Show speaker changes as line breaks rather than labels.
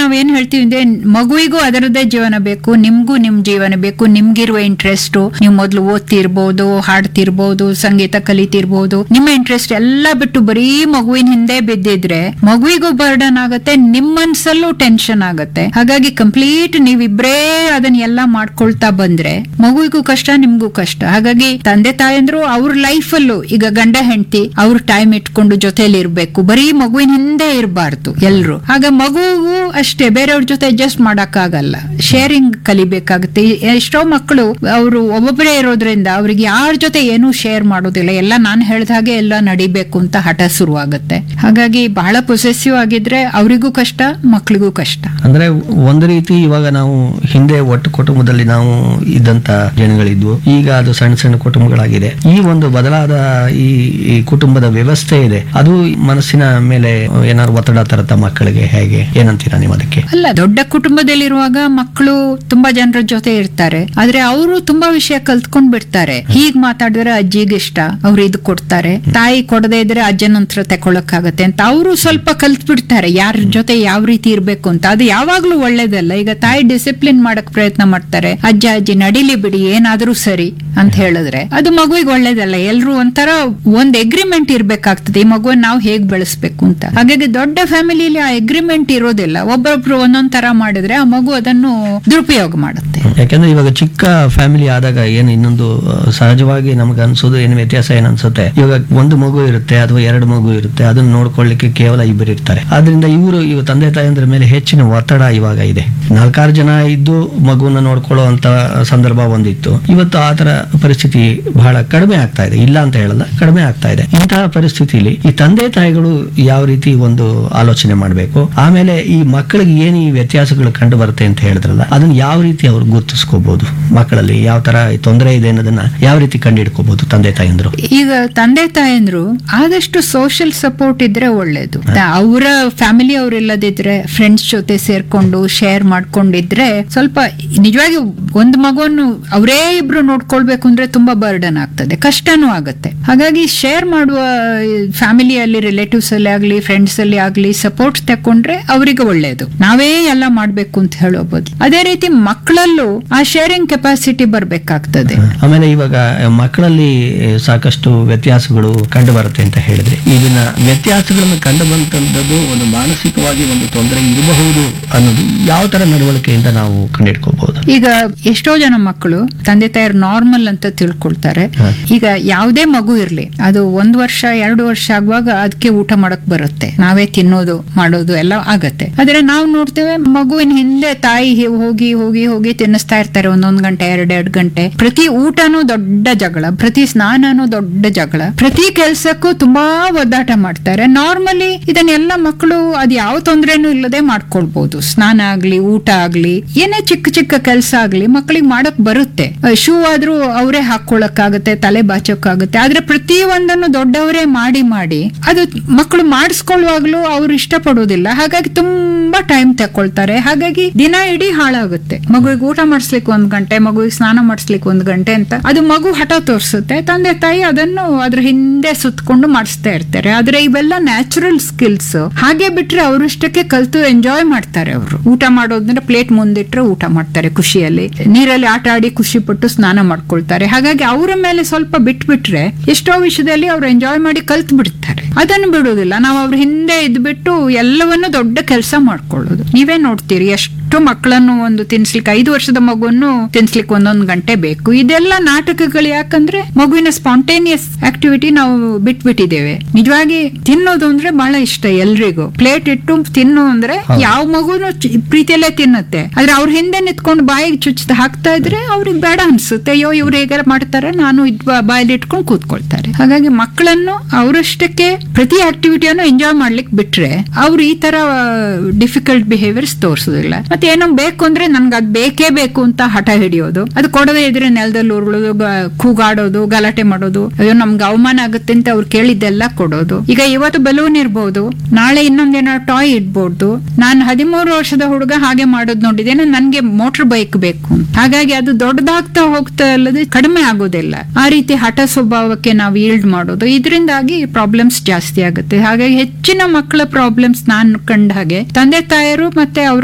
ನಾವೇನ್ ಹೇಳ್ತೀವಿ ಅಂದ್ರೆ ಮಗುವಿಗೂ ಅದರದ್ದೇ ಜೀವನ ಬೇಕು ನಿಮ್ಗೂ ನಿಮ್ ಜೀವನ ಬೇಕು ನಿಮ್ಗಿರುವ ಇಂಟ್ರೆಸ್ಟ್ ನೀವು ಮೊದ್ಲು ಓದ್ತಿರ್ಬೋದು ಹಾಡ್ತಿರ್ಬೋದು ಸಂಗೀತ ಕಲಿತಿರ್ಬೋದು ನಿಮ್ಮ ಇಂಟ್ರೆಸ್ಟ್ ಎಲ್ಲ ಬಿಟ್ಟು ಬರೀ ಮಗುವಿನ ಹಿಂದೆ ಬಿದ್ದಿದ್ರೆ ಮಗುವಿಗೂ ಬರ್ಡನ್ ಆಗತ್ತೆ ನಿಮ್ಮ ಮನ್ಸಲ್ಲೂ ಟೆನ್ಷನ್ ಆಗತ್ತೆ ಹಾಗಾಗಿ ಕಂಪ್ಲೀಟ್ ನೀವಿಬ್ರೇ ಅದನ್ನ ಎಲ್ಲ ಮಾಡ್ಕೊಳ್ತಾ ಬಂದ್ರೆ ಮಗುವಿಗೂ ಕಷ್ಟ ನಿಮ್ಗೂ ಕಷ್ಟ ಹಾಗಾಗಿ ತಂದೆ ತಾಯಂದ್ರು ಅವ್ರ ಲೈಫ್ ಅಲ್ಲೂ ಈಗ ಗಂಡ ಹೆಂಡತಿ ಅವ್ರ ಟೈಮ್ ಇಟ್ಕೊಂಡು ಜೊತೆಲಿ ಇರ್ಬೇಕು ಬರೀ ಮಗುವಿನ ಹಿಂದೆ ಇರಬಾರ್ದು ಎಲ್ರು ಆಗ ಮಗುಗೂ ಅಷ್ಟೇ ಬೇರೆಯವ್ರ ಜೊತೆ ಅಡ್ಜಸ್ಟ್ ಮಾಡಕ್ ಆಗಲ್ಲ ಶೇರಿಂಗ್ ಕಲಿಬೇಕಾಗುತ್ತೆ ಎಷ್ಟೋ ಮಕ್ಕಳು ಅವರು ಒಬ್ಬೊಬ್ಬರೇ ಇರೋದ್ರಿಂದ ಅವ್ರಿಗೆ ಯಾರ ಜೊತೆ ಏನೂ ಶೇರ್ ಮಾಡೋದಿಲ್ಲ ಎಲ್ಲ ನಾನು ಹೇಳ್ದ ಹಾಗೆ ಎಲ್ಲ ನಡಿಬೇಕು ಅಂತ ಹಠ ಶುರುವಾಗುತ್ತೆ ಹಾಗಾಗಿ ಬಹಳ ಪೊಸೆಸಿವ್ ಆಗಿದ್ರೆ ಅವರಿಗೂ ಕಷ್ಟ ಮಕ್ಕಳಿಗೂ ಕಷ್ಟ
ಅಂದ್ರೆ ಒಂದು ರೀತಿ ಇವಾಗ ನಾವು ಹಿಂದೆ ಒಟ್ಟು ಕುಟುಂಬದಲ್ಲಿ ನಾವು ಇದ್ದಂತ ಜನಗಳಿದ್ವು ಈಗ ಅದು ಸಣ್ಣ ಸಣ್ಣ ಕುಟುಂಬಗಳಾಗಿದೆ ಈ ಒಂದು ಬದಲಾದ ಈ ಈ ಕುಟುಂಬದ ವ್ಯವಸ್ಥೆ ಇದೆ ಅದು ಮನಸ್ಸಿನ ಮೇಲೆ ಏನಾದ್ರು ಒತ್ತಡ ತರತ್ತ ಮಕ್ಕಳಿಗೆ ಹೇಗೆ ಏನಂತೀರಾ ನೀವು ಅದಕ್ಕೆ
ಅಲ್ಲ ದೊಡ್ಡ ಕುಟುಂಬದಲ್ಲಿರುವಾಗ ಮಕ್ಕಳು ತುಂಬಾ ಜನರ ಜೊತೆ ಇರ್ತಾರೆ ಆದ್ರೆ ಅವರು ತುಂಬಾ ವಿಷಯ ಕಲ್ತ್ಕೊಂಡ್ ಬಿಡ್ತಾರೆ ಹೀಗ್ ಮಾತಾಡಿದ್ರೆ ಅಜ್ಜಿಗೆ ಇಷ್ಟ ಅವ್ರು ಇದು ಕೊಡ್ತಾರೆ ತಾಯಿ ಕೊಡದೇ ಇದ್ರೆ ಅಜ್ಜನ ಹತ್ರ ತಗೊಳಕ್ಕಾಗತ್ತೆ ಅಂತ ಅವರು ಸ್ವಲ್ಪ ಕಲ್ತ್ ಬಿಡ್ತಾರೆ ಯಾರ ಜೊತೆ ಯಾವ ರೀತಿ ಇರ್ಬೇಕು ಅಂತ ಅದು ಯಾವಾಗ್ಲೂ ಒಳ್ಳೇದಲ್ಲ ಈಗ ತಾಯಿ ಡಿಸಿಪ್ಲಿನ್ ಮಾಡಕ್ ಪ್ರಯತ್ನ ಮಾಡ್ತಾರೆ ಅಜ್ಜ ಅಜ್ಜಿ ನಡಿಲಿ ಬಿಡಿ ಏನಾದ್ರೂ ಸರಿ ಅಂತ ಹೇಳಿದ್ರೆ ಅದು ಮಗುವಿಗೆ ಒಳ್ಳೇದಲ್ಲ ಎಲ್ರು ಒಂಥರ ಒಂದ್ ಎಗ್ರಿಮೆಂಟ್ ಇರ್ಬೇಕಾಗ್ತದೆ ಈ ಮಗುವನ್ನ ನಾವು ಹೇಗ್ ಬೆಳೆಸ್ಬೇಕು ಅಂತ ಹಾಗಾಗಿ ದೊಡ್ಡ ಫ್ಯಾಮಿಲಿಲಿ ಆ ಎಗ್ರಿಮೆಂಟ್ ಇರೋದಿಲ್ಲ ಒಬ್ಬೊಬ್ರು ಒಂದೊಂದ್ ತರ ಮಾಡಿದ್ರೆ ಆ ಮಗು ಅದನ್ನು ದುರುಪಯೋಗ ಮಾಡುತ್ತೆ
ಯಾಕಂದ್ರೆ ಇವಾಗ ಚಿಕ್ಕ ಫ್ಯಾಮಿಲಿ ಆದಾಗ ಏನು ಇನ್ನೊಂದು ಆ, ಸಹಜವಾಗಿ ನಮ್ಗೆ ಅನ್ಸೋದು ಏನು ವ್ಯತ್ಯಾಸ ಏನ್ ಅನ್ಸುತ್ತೆ ಇವಾಗ ಒಂದು ಮಗು ಇರುತ್ತೆ ಅಥವಾ ಎರಡು ಮಗು ಇರುತ್ತೆ ಅದನ್ನ ನೋಡ್ಕೊಳ್ಳಿಕ್ಕೆ ಕೇವಲ ಇಬ್ಬರು ಇರ್ತಾರೆ ಆದ್ರಿಂದ ಇವರು ಇವ ತಂದೆ ತಾಯಂದ್ರ ಮೇಲೆ ಹೆಚ್ಚಿನ ಒತ್ತಡ ಇವಾಗ ಇದೆ ನಾಲ್ಕಾರು ಜನ ಇದ್ದು ಮಗುವನ್ನ ನೋಡ್ಕೊಳ್ಳೋ ಅಂತ ಸಂದರ್ಭ ಒಂದಿತ್ತು ಇವತ್ತು ಆ ತರ ಪರಿಸ್ಥಿತಿ ಬಹಳ ಕಡಿಮೆ ಆಗ್ತಾ ಇದೆ ಇಲ್ಲ ಅಂತ ಹೇಳಲ್ಲ ಕಡಿಮೆ ಆಗ್ತಾ ಇದೆ ಇಂತಹ ಪರಿಸ್ಥಿತಿಲಿ ಈ ತಂದೆ ತಾಯಿಗಳು ಯಾವ ರೀತಿ ಒಂದು ಆಲೋಚನೆ ಮಾಡಬೇಕು ಆಮೇಲೆ ಈ ಮಕ್ಕಳಿಗೆ ಏನು ಈ ವ್ಯತ್ಯಾಸಗಳು ಕಂಡು ಬರುತ್ತೆ ಅಂತ ಹೇಳಿದ್ರಲ್ಲ ಅದನ್ನ ಯಾವ ರೀತಿ ಅವ್ರು ಗುರುತಿಸ್ಕೋಬಹುದು ಮಕ್ಕಳಲ್ಲಿ ಯಾವ ತರ ತೊಂದರೆ ಇದೆ ಅನ್ನೋದನ್ನ ಯಾವ ರೀತಿ ಕಂಡಿಡ್ಕೋಬಹುದು ತಂದೆ ತಾಯಂದ್ರು
ಈಗ ತಂದೆ ತಾಯಂದ್ರು ಆದಷ್ಟು ಸೋಷಿಯಲ್ ಸಪೋರ್ಟ್ ಇದ್ರೆ ಒಳ್ಳೇದು ಅವರ ಫ್ಯಾಮಿಲಿ ಅವ್ರು ಇಲ್ಲದಿದ್ರೆ ಫ್ರೆಂಡ್ಸ್ ಜೊತೆ ಸೇರ್ಕೊಂಡು ಶೇರ್ ಮಾಡ್ಕೊಂಡಿದ್ರೆ ಸ್ವಲ್ಪ ನಿಜವಾಗಿ ಒಂದು ಮಗುವನ್ನು ಅವರೇ ಇಬ್ರು ನೋಡ್ಕೊಳ್ಬೇಕು ಅಂದ್ರೆ ತುಂಬಾ ಬರ್ಡನ್ ಆಗ್ತದೆ ಕಷ್ಟನೂ ಆಗುತ್ತೆ ಹಾಗಾಗಿ ಶೇರ್ ಮಾಡುವ ಫ್ಯಾಮಿಲಿಯಲ್ಲಿ ರಿಲೇಟಿವ್ಸ್ ಅಲ್ಲಿ ಆಗ್ಲಿ ಫ್ರೆಂಡ್ಸ್ ಅಲ್ಲಿ ಆಗ್ಲಿ ಸಪೋರ್ಟ್ ತಕೊಂಡ್ರೆ ಅವರಿಗೆ ಒಳ್ಳೇದು ನಾವೇ ಎಲ್ಲ ಮಾಡ್ಬೇಕು ಅಂತ ಹೇಳೋಬಹುದು ಅದೇ ರೀತಿ ಮಕ್ಕಳಲ್ಲೂ ಆ ಶೇರಿಂಗ್ ಕೆಪಾಸಿಟಿ ಬರ್ಬೇಕಾಗ್ತದೆ
ಆಮೇಲೆ ಇವಾಗ ಮಕ್ಕಳಲ್ಲಿ ಸಾಕಷ್ಟು ವ್ಯತ್ಯಾಸಗಳು ಕಂಡು ಬರುತ್ತೆ ಅಂತ ಹೇಳಿದ್ರೆ ಇದನ್ನ ವ್ಯತ್ಯಾಸಗಳನ್ನು ಕಂಡು ಬಂತದ್ದು ಒಂದು ಮಾನಸಿಕವಾಗಿ ಒಂದು ತೊಂದರೆ ಇರಬಹುದು ಅನ್ನೋದು ಯಾವ ತರ ನಡವಳಿಕೆಯಿಂದ ನಾವು ಕಂಡಿಡ್ಕೋಬಹುದು
ಈಗ ಎಷ್ಟೋ ಜನ ಮಕ್ಕಳು ತಂದೆ ತಾಯರು ನಾರ್ಮಲ್ ಅಂತ ತಿಳ್ಕೊಳ್ತಾರೆ
ಹ.
ಈಗ ಯಾವುದೇ ಮಗು ಇರ್ಲಿ ಅದು ಒಂದ್ ವರ್ಷ ಎರಡು ವರ್ಷ ಆಗುವಾಗ ಅದಕ್ಕೆ ಊಟ ಮಾಡಕ್ ಬರುತ್ತೆ ನಾವೇ ತಿನ್ನೋದು ಮಾಡೋದು ಎಲ್ಲ ಆಗತ್ತೆ ಆದ್ರೆ ನಾವು ನೋಡ್ತೇವೆ ಮಗುವಿನ ಹಿಂದೆ ತಾಯಿ ಹಿ- ಹೋಗಿ ಹೋಗಿ ಹೋಗಿ ತಿನ್ನಿಸ್ತಾ ಇರ್ತಾರೆ ಒಂದೊಂದ್ ಗಂಟೆ ಎರಡೆರಡು ಗಂಟೆ ಪ್ರತಿ ಊಟನೂ ದೊಡ್ಡ ಜಗಳ ಪ್ರತಿ ಸ್ನಾನನೂ ದೊಡ್ಡ ಜಗಳ ಪ್ರತಿ ಕೆಲ್ಸಕ್ಕೂ ತುಂಬಾ ಒದ್ದಾಟ ಮಾಡ್ತಾರೆ ನಾರ್ಮಲಿ ಇದನ್ನೆಲ್ಲ ಮಕ್ಕಳು ಅದ್ ಯಾವ ತೊಂದ್ರೆನೂ ಇಲ್ಲದೆ ಮಾಡ್ಕೊಳ್ಬಹುದು ಸ್ನಾನ ಆಗ್ಲಿ ಊಟ ಆಗ್ಲಿ ಏನೇ ಚಿಕ್ಕ ಚಿಕ್ಕ ಕೆಲಸ ಆಗ್ಲಿ ಮಕ್ಕಳಿಗೆ ಮಾಡಕ್ ಬರುತ್ತೆ ಶೂ ಆದ್ರೂ ಅವರೇ ಹಾಕೊಳಕ್ಕಾಗತ್ತೆ ತಲೆ ಬಾಚೋಕ್ಕಾಗತ್ತೆ ಆದ್ರೆ ಪ್ರತಿ ಒಂದನ್ನು ದೊಡ್ಡವರೇ ಮಾಡಿ ಮಾಡಿ ಅದು ಮಕ್ಕಳು ಮಾಡಿಸ್ಕೊಳ್ಳುವಾಗ್ಲೂ ಅವ್ರು ಇಷ್ಟಪಡೋದಿಲ್ಲ ಹಾಗಾಗಿ ತುಂಬಾ ಟೈಮ್ ತಕೊಳ್ತಾರೆ ಹಾಗಾಗಿ ದಿನ ಇಡೀ ಹಾಳಾಗುತ್ತೆ ಮಗುವಿಗೆ ಊಟ ಮಾಡಿಸ್ಲಿಕ್ಕೆ ಒಂದ್ ಗಂಟೆ ಮಗುವಿಗೆ ಸ್ನಾನ ಮಾಡಿಸ್ಲಿಕ್ಕೆ ಒಂದ್ ಗಂಟೆ ಅಂತ ಅದು ಮಗು ಹಠ ತೋರಿಸುತ್ತೆ ತಂದೆ ತಾಯಿ ಅದನ್ನು ಅದ್ರ ಹಿಂದೆ ಸುತ್ಕೊಂಡು ಮಾಡಿಸ್ತಾ ಇರ್ತಾರೆ ಆದ್ರೆ ಇವೆಲ್ಲ ನ್ಯಾಚುರಲ್ ಸ್ಕಿಲ್ಸ್ ಹಾಗೆ ಬಿಟ್ರೆ ಅವರಷ್ಟಕ್ಕೆ ಕಲ್ತು ಎಂಜಾಯ್ ಮಾಡ್ತಾರೆ ಅವರು ಊಟ ಮಾಡೋದಂದ್ರೆ ಪ್ಲೇಟ್ ಮುಂದಿಟ್ರೆ ಊಟ ಮಾಡ್ತಾರೆ ಖುಷಿಯಲ್ಲಿ ನೀರಲ್ಲಿ ಆಟ ಆಡಿ ಖುಷಿ ಪಟ್ಟು ಸ್ನಾನ ಮಾಡ್ಕೊಳ್ತಾರೆ ಹಾಗಾಗಿ ಅವರ ಮೇಲೆ ಸ್ವಲ್ಪ ಬಿಟ್ಬಿಟ್ರೆ ಎಷ್ಟೋ ವಿಷಯದಲ್ಲಿ ಅವ್ರು ಎಂಜಾಯ್ ಮಾಡಿ ಕಲ್ತ್ ಬಿಡ್ತಾರೆ ಅದನ್ನು ಬಿಡೋದಿಲ್ಲ ನಾವು ಅವ್ರ ಹಿಂದೆ ಇದ್ಬಿಟ್ಟು ಎಲ್ಲವನ್ನು ದೊಡ್ಡ ಕೆಲಸ ಮಾಡ್ಕೊಳ್ಳೋದು ನೀವೇ ನೋಡ್ತೀರಿ ಎಷ್ಟು ಮಕ್ಕಳನ್ನು ಒಂದು ತಿನ್ಸ್ಲಿಕ್ಕೆ ಐದು ವರ್ಷದ ಮಗುವನ್ನು ತಿನ್ಸ್ಲಿಕ್ಕೆ ಒಂದೊಂದು ಗಂಟೆ ಬೇಕು ಇದೆಲ್ಲ ನಾಟಕಗಳು ಯಾಕಂದ್ರೆ ಮಗುವಿನ ಸ್ಪಾಂಟೇನಿಯಸ್ ಆಕ್ಟಿವಿಟಿ ನಾವು ಬಿಟ್ಬಿಟ್ಟಿದ್ದೇವೆ ನಿಜವಾಗಿ ತಿನ್ನೋದು ಅಂದ್ರೆ ಬಹಳ ಇಷ್ಟ ಎಲ್ರಿಗೂ ಪ್ಲೇಟ್ ಇಟ್ಟು ತಿನ್ನು ಅಂದ್ರೆ ಯಾವ ಮಗುನು ಚಿ- ಪ್ರೀತಿಯಲ್ಲೇ ತಿನ್ನುತ್ತೆ ಆದ್ರೆ ಅವ್ರ ಹಿಂದೆ ನಿಂತ್ಕೊಂಡು ಬಾಯಿಗೆ ಚುಚ್ಚದ ಹಾಕ್ತಾ ಇದ್ರೆ ಅವ್ರಿಗೆ ಬೇಡ ಅನ್ಸುತ್ತೆ ಅಯ್ಯೋ ಇವ್ರು ಹೇಗಾರ ಮಾಡ್ತಾರೆ ನಾನು ಇದ್ ಬಾ- ಬಾಯಲ್ಲಿ ಇಟ್ಕೊಂಡು ಕೂತ್ಕೊಳ್ತಾರೆ ಹಾಗಾಗಿ ಮಕ್ಕಳನ್ನು ಅವರಷ್ಟಕ್ಕೆ ಪ್ರತಿ ಆಕ್ಟಿವಿಟಿಯನ್ನು ಎಂಜಾಯ್ ಮಾಡ್ಲಿಕ್ಕೆ ಬಿಟ್ರೆ ಅವ್ರು ಈ ತರ ಡಿಫಿಕಲ್ಟ್ ಬಿಹೇವಿಯರ್ಸ್ ತೋರಿಸೋದಿಲ್ಲ ಮತ್ತೆ ಏನೋ ಬೇಕು ಅಂದ್ರೆ ನನ್ಗೆ ಅದ್ ಬೇಕೇ ಬೇಕು ಅಂತ ಹಠ ಹಿಡಿಯೋದು ಅದು ಕೊಡದೇ ಇದ್ರೆ ನೆಲದಲ್ಲಿ ಉರುಳೋದು ಗ- ಕೂಗಾಡೋದು ಗಲಾಟೆ ಮಾಡೋದು ಅಯ್ಯೋ ನಮ್ಗೆ ಅವಮಾನ ಆಗುತ್ತೆ ಅಂತ ಅವ್ರು ಕೇಳಿದ್ದೆಲ್ಲ ಕೊಡೋದು ಈಗ ಇವತ್ತು ಬಲೂನ್ ಇರ್ಬೋದು ನಾಳೆ ಇನ್ನೊಂದೇನೋ ಟಾಯ್ ಇಡ್ಬೋದು ನಾನು ಹದಿಮೂರು ವರ್ಷದ ಹುಡುಗ ಹಾಗೆ ಮಾಡೋದು ನೋಡಿದ್ದೇನೆ ನನ್ಗೆ ಮೋಟರ್ ಬೈಕ್ ಬೇಕು ಅಂತ. ಹಾಗಾಗಿ ಅದು ದೊಡ್ಡದಾಗ್ತಾ ಹೋಗ್ತಾ ಅಲ್ಲದೆ ಕಡಿಮೆ ಆಗೋದಿಲ್ಲ ಆ ರೀತಿ ಹಠ ಸ್ವಭಾವಕ್ಕೆ ನಾವು ಈಲ್ಡ್ ಮಾಡೋದು ಇದರಿಂದಾಗಿ ಪ್ರಾಬ್ಲಮ್ಸ್ ಜಾಸ್ತಿ ಆಗುತ್ತೆ ಹಾಗಾಗಿ ಹೆಚ್ಚಿನ ಮಕ್ಕಳ ಪ್ರಾಬ್ಲಮ್ಸ್ ನಾನು ಕಂಡ ಹಾಗೆ ತಂದೆ ತಾಯರು ಮತ್ತೆ ಅವ್ರ